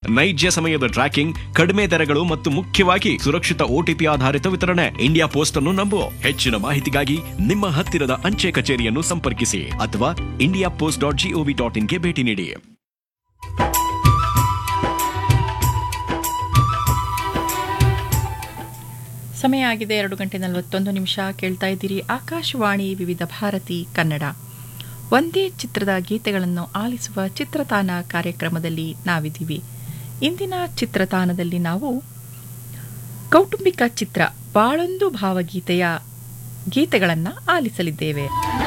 ನೈಜ ಸಮಯದ ಟ್ರ್ಯಾಕಿಂಗ್ ಕಡಿಮೆ ದರಗಳು ಮತ್ತು ಮುಖ್ಯವಾಗಿ ಸುರಕ್ಷಿತ ಓಟಿಪಿ ಆಧಾರಿತ ವಿತರಣೆ ಇಂಡಿಯಾ ಪೋಸ್ಟ್ ಅನ್ನು ನಂಬು ಹೆಚ್ಚಿನ ಮಾಹಿತಿಗಾಗಿ ನಿಮ್ಮ ಹತ್ತಿರದ ಅಂಚೆ ಕಚೇರಿಯನ್ನು ಸಂಪರ್ಕಿಸಿ ಅಥವಾ India post dot G O V dot ಇನ್ಗೆ ಭೇಟಿ ನೀಡಿ ಸಮಯ ಆಗಿದೆ ಎರಡು ಗಂಟೆ ನಲವತ್ತೊಂದು ನಿಮಿಷ ಕೇಳ್ತಾ ಇದ್ದೀರಿ ಆಕಾಶವಾಣಿ ವಿವಿಧ ಭಾರತಿ ಕನ್ನಡ ಒಂದೇ ಚಿತ್ರದ ಗೀತೆಗಳನ್ನು ಆಲಿಸುವ ಚಿತ್ರತಾನ ಕಾರ್ಯಕ್ರಮದಲ್ಲಿ ನಾವಿದ್ದೀವಿ ಇಂದಿನ ಚಿತ್ರತಾನದಲ್ಲಿ ನಾವು ಕೌಟುಂಬಿಕ ಚಿತ್ರ ಬಾಳೊಂದು ಭಾವಗೀತೆಯ ಗೀತೆಗಳನ್ನು ಆಲಿಸಲಿದ್ದೇವೆ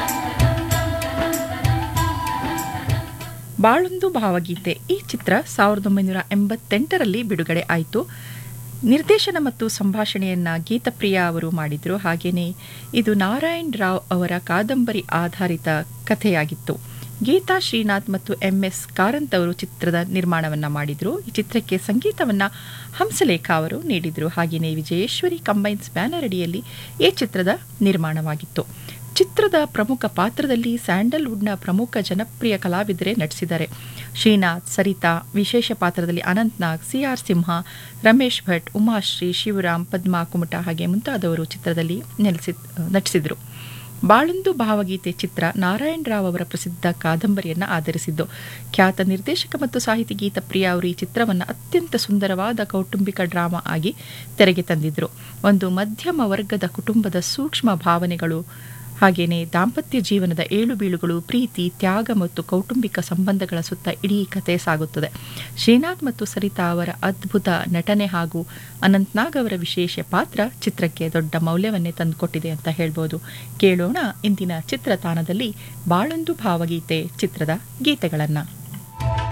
ಬಾಳೊಂದು ಭಾವಗೀತೆ ಈ ಚಿತ್ರ ಸಾವಿರದ ಒಂಬೈನೂರ ಎಂಬತ್ತೆಂಟರಲ್ಲಿ ಬಿಡುಗಡೆ ಆಯಿತು ನಿರ್ದೇಶನ ಮತ್ತು ಸಂಭಾಷಣೆಯನ್ನ ಗೀತಪ್ರಿಯ ಅವರು ಮಾಡಿದ್ರು ಹಾಗೆಯೇ ಇದು ನಾರಾಯಣ್ ರಾವ್ ಅವರ ಕಾದಂಬರಿ ಆಧಾರಿತ ಕಥೆಯಾಗಿತ್ತು ಗೀತಾ ಶ್ರೀನಾಥ್ ಮತ್ತು ಎಂ ಎಸ್ ಕಾರಂತ್ ಅವರು ಚಿತ್ರದ ನಿರ್ಮಾಣವನ್ನ ಮಾಡಿದ್ರು ಈ ಚಿತ್ರಕ್ಕೆ ಸಂಗೀತವನ್ನ ಹಂಸಲೇಖ ಅವರು ನೀಡಿದ್ರು ಹಾಗೆಯೇ ವಿಜಯೇಶ್ವರಿ ಕಂಬೈನ್ಸ್ ಬ್ಯಾನರ್ ಅಡಿಯಲ್ಲಿ ಈ ಚಿತ್ರದ ನಿರ್ಮಾಣವಾಗಿತ್ತು ಚಿತ್ರದ ಪ್ರಮುಖ ಪಾತ್ರದಲ್ಲಿ ಸ್ಯಾಂಡಲ್ವುಡ್ನ ಪ್ರಮುಖ ಜನಪ್ರಿಯ ಕಲಾವಿದರೇ ನಟಿಸಿದ್ದಾರೆ ಶ್ರೀನಾಥ್ ಸರಿತಾ ವಿಶೇಷ ಪಾತ್ರದಲ್ಲಿ ಅನಂತ್ನಾಗ್ ಸಿಆರ್ ಸಿಂಹ ರಮೇಶ್ ಭಟ್ ಉಮಾಶ್ರೀ ಶಿವರಾಮ್ ಪದ್ಮಾ ಕುಮಟ ಹಾಗೆ ಮುಂತಾದವರು ಚಿತ್ರದಲ್ಲಿ ನೆಲೆಸಿ ನಟಿಸಿದರು ಬಾಳೊಂದು ಭಾವಗೀತೆ ಚಿತ್ರ ನಾರಾಯಣ್ ರಾವ್ ಅವರ ಪ್ರಸಿದ್ಧ ಕಾದಂಬರಿಯನ್ನು ಆಧರಿಸಿದ್ದು ಖ್ಯಾತ ನಿರ್ದೇಶಕ ಮತ್ತು ಸಾಹಿತಿ ಗೀತಪ್ರಿಯ ಅವರು ಈ ಚಿತ್ರವನ್ನು ಅತ್ಯಂತ ಸುಂದರವಾದ ಕೌಟುಂಬಿಕ ಡ್ರಾಮಾ ಆಗಿ ತೆರೆಗೆ ತಂದಿದ್ರು ಒಂದು ಮಧ್ಯಮ ವರ್ಗದ ಕುಟುಂಬದ ಸೂಕ್ಷ್ಮ ಭಾವನೆಗಳು ಹಾಗೆಯೇ ದಾಂಪತ್ಯ ಜೀವನದ ಏಳು ಬೀಳುಗಳು ಪ್ರೀತಿ ತ್ಯಾಗ ಮತ್ತು ಕೌಟುಂಬಿಕ ಸಂಬಂಧಗಳ ಸುತ್ತ ಇಡೀ ಕಥೆ ಸಾಗುತ್ತದೆ ಶ್ರೀನಾಥ್ ಮತ್ತು ಸರಿತಾ ಅವರ ಅದ್ಭುತ ನಟನೆ ಹಾಗೂ ಅನಂತ್ನಾಗ್ ಅವರ ವಿಶೇಷ ಪಾತ್ರ ಚಿತ್ರಕ್ಕೆ ದೊಡ್ಡ ಮೌಲ್ಯವನ್ನೇ ತಂದುಕೊಟ್ಟಿದೆ ಅಂತ ಹೇಳ್ಬೋದು ಕೇಳೋಣ ಇಂದಿನ ಚಿತ್ರತಾಣದಲ್ಲಿ ಬಾಳೊಂದು ಭಾವಗೀತೆ ಚಿತ್ರದ ಗೀತೆಗಳನ್ನು